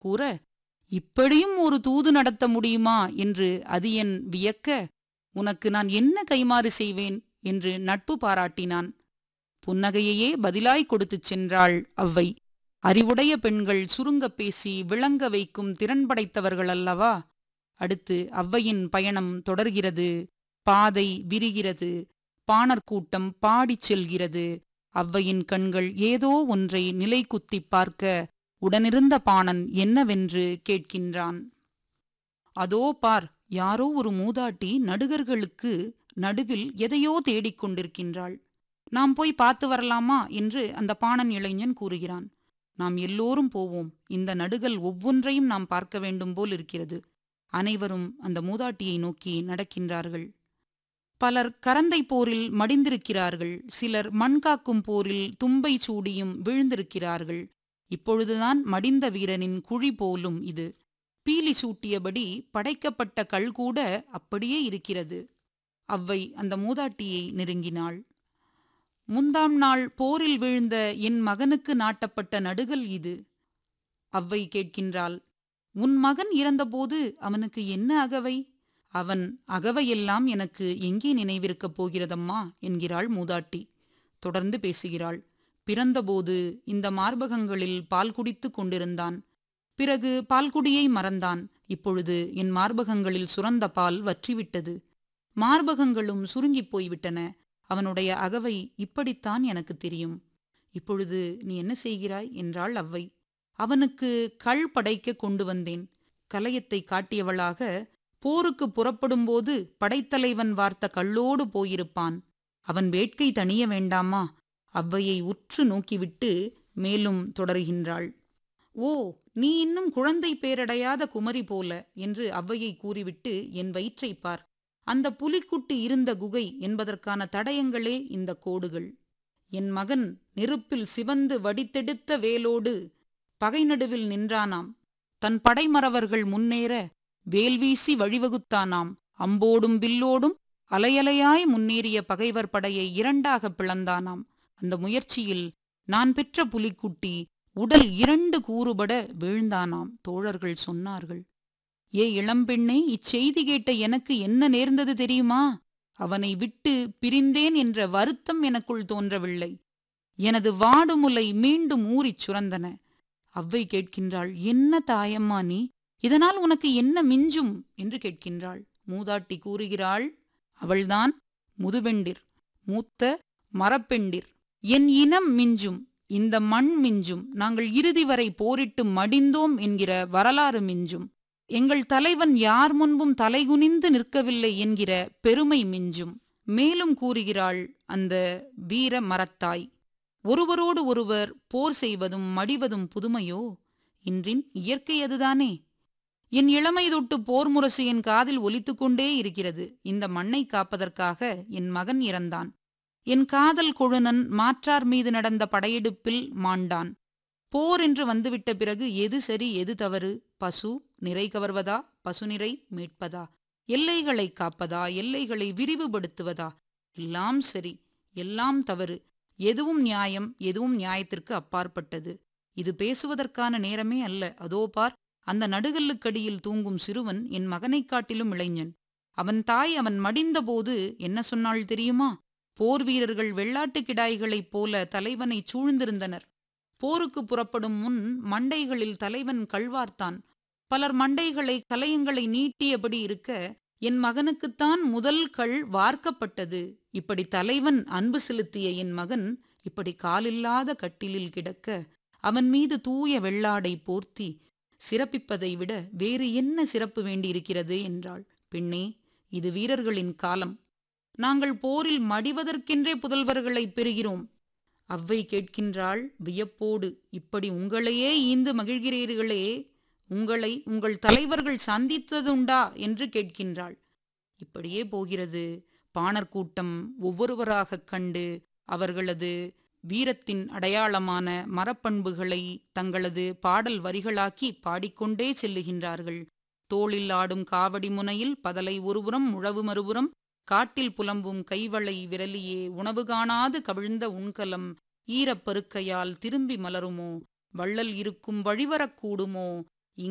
கூற இப்படியும் ஒரு தூது நடத்த முடியுமா என்று அதியன் வியக்க உனக்கு நான் என்ன கைமாறு செய்வேன் என்று நட்பு பாராட்டினான் புன்னகையையே பதிலாய் கொடுத்துச் சென்றாள் அவ்வை அறிவுடைய பெண்கள் சுருங்கப் பேசி விளங்க வைக்கும் திறன் படைத்தவர்கள் அல்லவா அடுத்து அவ்வையின் பயணம் தொடர்கிறது பாதை விரிகிறது பாணர்கூட்டம் பாடிச் செல்கிறது அவ்வையின் கண்கள் ஏதோ ஒன்றை நிலை குத்திப் பார்க்க உடனிருந்த பாணன் என்னவென்று கேட்கின்றான் அதோ பார் யாரோ ஒரு மூதாட்டி நடுகர்களுக்கு நடுவில் எதையோ தேடிக் கொண்டிருக்கின்றாள் நாம் போய் பார்த்து வரலாமா என்று அந்த பாணன் இளைஞன் கூறுகிறான் நாம் எல்லோரும் போவோம் இந்த நடுகள் ஒவ்வொன்றையும் நாம் பார்க்க வேண்டும் போல் இருக்கிறது அனைவரும் அந்த மூதாட்டியை நோக்கி நடக்கின்றார்கள் பலர் கரந்தை போரில் மடிந்திருக்கிறார்கள் சிலர் மண்காக்கும் போரில் தும்பை சூடியும் வீழ்ந்திருக்கிறார்கள் இப்பொழுதுதான் மடிந்த வீரனின் குழி போலும் இது பீலி சூட்டியபடி படைக்கப்பட்ட கல் கூட அப்படியே இருக்கிறது அவ்வை அந்த மூதாட்டியை நெருங்கினாள் முந்தாம் நாள் போரில் வீழ்ந்த என் மகனுக்கு நாட்டப்பட்ட நடுகள் இது அவ்வை கேட்கின்றாள் உன் மகன் இறந்தபோது அவனுக்கு என்ன அகவை அவன் அகவையெல்லாம் எனக்கு எங்கே நினைவிருக்கப் போகிறதம்மா என்கிறாள் மூதாட்டி தொடர்ந்து பேசுகிறாள் பிறந்தபோது இந்த மார்பகங்களில் பால் குடித்துக் கொண்டிருந்தான் பிறகு பால்குடியை மறந்தான் இப்பொழுது என் மார்பகங்களில் சுரந்த பால் வற்றிவிட்டது மார்பகங்களும் சுருங்கிப் போய்விட்டன அவனுடைய அகவை இப்படித்தான் எனக்கு தெரியும் இப்பொழுது நீ என்ன செய்கிறாய் என்றாள் அவ்வை அவனுக்கு கள் படைக்க கொண்டு வந்தேன் கலையத்தை காட்டியவளாக போருக்கு புறப்படும்போது படைத்தலைவன் வார்த்த கள்ளோடு போயிருப்பான் அவன் வேட்கை தணிய வேண்டாமா அவ்வையை உற்று நோக்கிவிட்டு மேலும் தொடர்கின்றாள் ஓ நீ இன்னும் குழந்தை பேரடையாத குமரி போல என்று அவ்வையை கூறிவிட்டு என் வயிற்றைப் பார் அந்த புலிக்குட்டி இருந்த குகை என்பதற்கான தடயங்களே இந்த கோடுகள் என் மகன் நெருப்பில் சிவந்து வடித்தெடுத்த வேலோடு பகை நடுவில் நின்றானாம் தன் படைமறவர்கள் முன்னேற வேல்வீசி வழிவகுத்தானாம் அம்போடும் வில்லோடும் அலையலையாய் முன்னேறிய பகைவர் படையை இரண்டாக பிளந்தானாம் அந்த முயற்சியில் நான் பெற்ற புலிக்குட்டி உடல் இரண்டு கூறுபட வீழ்ந்தானாம் தோழர்கள் சொன்னார்கள் ஏ இளம்பெண்ணே இச்செய்தி கேட்ட எனக்கு என்ன நேர்ந்தது தெரியுமா அவனை விட்டு பிரிந்தேன் என்ற வருத்தம் எனக்குள் தோன்றவில்லை எனது வாடுமுலை மீண்டும் ஊறிச் சுரந்தன அவ்வை கேட்கின்றாள் என்ன தாயம்மா நீ இதனால் உனக்கு என்ன மிஞ்சும் என்று கேட்கின்றாள் மூதாட்டி கூறுகிறாள் அவள்தான் முதுபெண்டிர் மூத்த மரப்பெண்டிர் என் இனம் மிஞ்சும் இந்த மண் மிஞ்சும் நாங்கள் இறுதி வரை போரிட்டு மடிந்தோம் என்கிற வரலாறு மிஞ்சும் எங்கள் தலைவன் யார் முன்பும் தலைகுனிந்து நிற்கவில்லை என்கிற பெருமை மிஞ்சும் மேலும் கூறுகிறாள் அந்த வீர மரத்தாய் ஒருவரோடு ஒருவர் போர் செய்வதும் மடிவதும் புதுமையோ இன்றின் இயற்கை அதுதானே என் இளமை தொட்டு போர் முரசு என் காதில் ஒலித்துக் கொண்டே இருக்கிறது இந்த மண்ணை காப்பதற்காக என் மகன் இறந்தான் என் காதல் கொழுனன் மாற்றார் மீது நடந்த படையெடுப்பில் மாண்டான் போர் என்று வந்துவிட்ட பிறகு எது சரி எது தவறு பசு நிறை கவர்வதா பசுநிறை மீட்பதா எல்லைகளை காப்பதா எல்லைகளை விரிவுபடுத்துவதா எல்லாம் சரி எல்லாம் தவறு எதுவும் நியாயம் எதுவும் நியாயத்திற்கு அப்பாற்பட்டது இது பேசுவதற்கான நேரமே அல்ல அதோ பார் அந்த நடுகல்லுக்கடியில் தூங்கும் சிறுவன் என் மகனைக் காட்டிலும் இளைஞன் அவன் தாய் அவன் மடிந்தபோது என்ன சொன்னாள் தெரியுமா போர் வீரர்கள் வெள்ளாட்டு கிடாய்களைப் போல தலைவனை சூழ்ந்திருந்தனர் போருக்கு புறப்படும் முன் மண்டைகளில் தலைவன் கழ்வார்த்தான் பலர் மண்டைகளை கலையங்களை நீட்டியபடி இருக்க என் மகனுக்குத்தான் முதல் கள் வார்க்கப்பட்டது இப்படி தலைவன் அன்பு செலுத்திய என் மகன் இப்படி காலில்லாத கட்டிலில் கிடக்க அவன் மீது தூய வெள்ளாடை போர்த்தி சிறப்பிப்பதை விட வேறு என்ன சிறப்பு வேண்டியிருக்கிறது என்றாள் பெண்ணே இது வீரர்களின் காலம் நாங்கள் போரில் மடிவதற்கென்றே புதல்வர்களை பெறுகிறோம் அவ்வை கேட்கின்றாள் வியப்போடு இப்படி உங்களையே ஈந்து மகிழ்கிறீர்களே உங்களை உங்கள் தலைவர்கள் சந்தித்ததுண்டா என்று கேட்கின்றாள் இப்படியே போகிறது பாணர் கூட்டம் ஒவ்வொருவராகக் கண்டு அவர்களது வீரத்தின் அடையாளமான மரப்பண்புகளை தங்களது பாடல் வரிகளாக்கி பாடிக்கொண்டே செல்லுகின்றார்கள் தோளில் ஆடும் காவடி முனையில் பதலை ஒருபுறம் முழவு மறுபுறம் காட்டில் புலம்பும் கைவளை விரலியே உணவு காணாது கவிழ்ந்த உண்கலம் ஈரப்பருக்கையால் திரும்பி மலருமோ வள்ளல் இருக்கும் வழிவரக்கூடுமோ